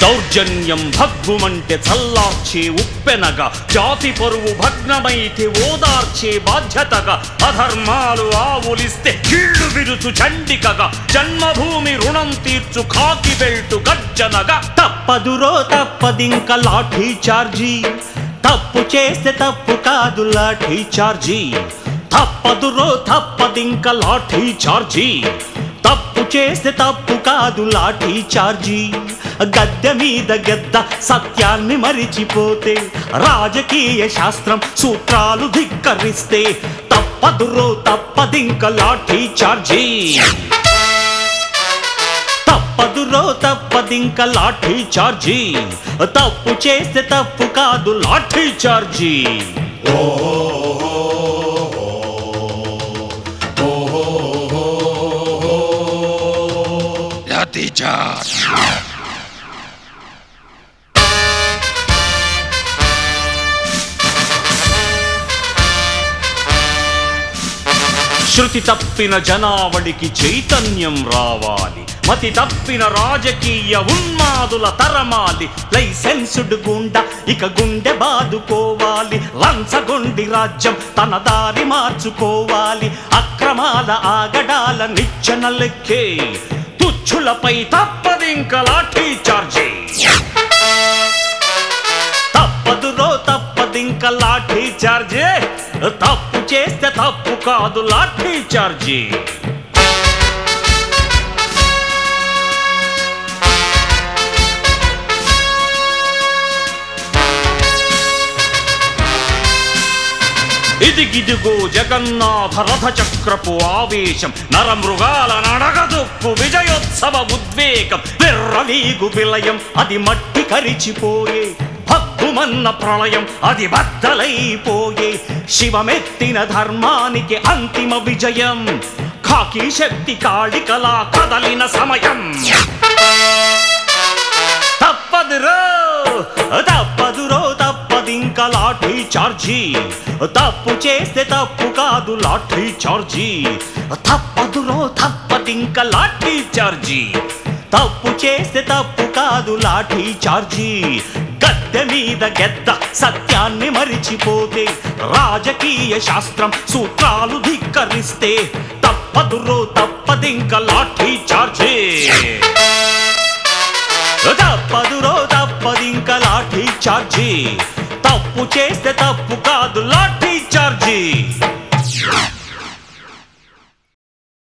దౌర్జన్యం భగ్గుమంటే చల్లార్చే ఉప్పెనగా జాతి పరువు భగ్నమైతే ఓదార్చే బాధ్యతగా అధర్మాలు ఆవులిస్తే కీళ్లు విరుచు చండికగా జన్మభూమి రుణం తీర్చు కాకి బెల్టు గర్జనగా తప్పదురో తప్పదింక లాఠీ చార్జీ తప్పు చేస్తే తప్పు కాదు లాఠీ చార్జీ తప్పదురో తప్పదింక లాఠీ చార్జీ తప్పు చేస్తే తప్పు కాదు లాఠీ చార్జీ గద్దె మీద గద్ద సత్యాన్ని మరిచిపోతే రాజకీయ శాస్త్రం సూత్రాలు ధిక్కరిస్తే తప్పదురో తప్పదింక లాఠీ చార్జీ తప్పదురో తప్పదింక లాఠీ చార్జీ తప్పు చేస్తే తప్పు కాదు లాఠీ చార్జీ Lathi charge. శృతి తప్పిన జనావళికి చైతన్యం రావాలి మతి తప్పిన రాజకీయ ఉన్మాదుల తరమాలి లైసెన్సుడ్ గుండా ఇక గుండె బాదుకోవాలి లంచగొండి రాజ్యం తన దారి మార్చుకోవాలి అక్రమాల ఆగడాల నిచ్చెన లెక్కే తుచ్చులపై తప్పదింక లాఠీ చార్జీ తప్పదురో తప్పదింక లాఠీ చార్జే తప్పు చేస్తే తప్పు కాదు లాఠీ చార్జీ ఇదిగిదిగో జగన్నాథ రథ చక్రపు ఆవేశం నరమృగాల నడగదుప్పు విజయోత్సవ ఉద్వేగం పెర్రవీగు విలయం అది మట్టి కరిచిపోయే భగ్గుమన్న ప్రళయం అది బద్దలైపోయే శివమెత్తిన ధర్మానికి అంతిమ విజయం ఖాకీ శక్తి కాళికలా కదలిన సమయం తప్పదురో తప్పదురో తప్పదింక లాఠీ చార్జీ తప్పు చేస్తే తప్పు కాదు లాఠీ చార్జీ తప్పదురో తప్పదింక లాఠీ చార్జీ తప్పు చేస్తే తప్పు కాదు లాఠీ చార్జీ గద్దె మీద గెద్ద సత్యాన్ని మరిచిపోతే రాజకీయ శాస్త్రం సూత్రాలు ధిక్కరిస్తే తప్పదురో తప్పదింక లాఠీ చార్జీ తప్పదురో తప్పదింక లాఠీ చార్జీ తప్పు చేస్తే తప్పు కాదు లాఠీ చార్జీ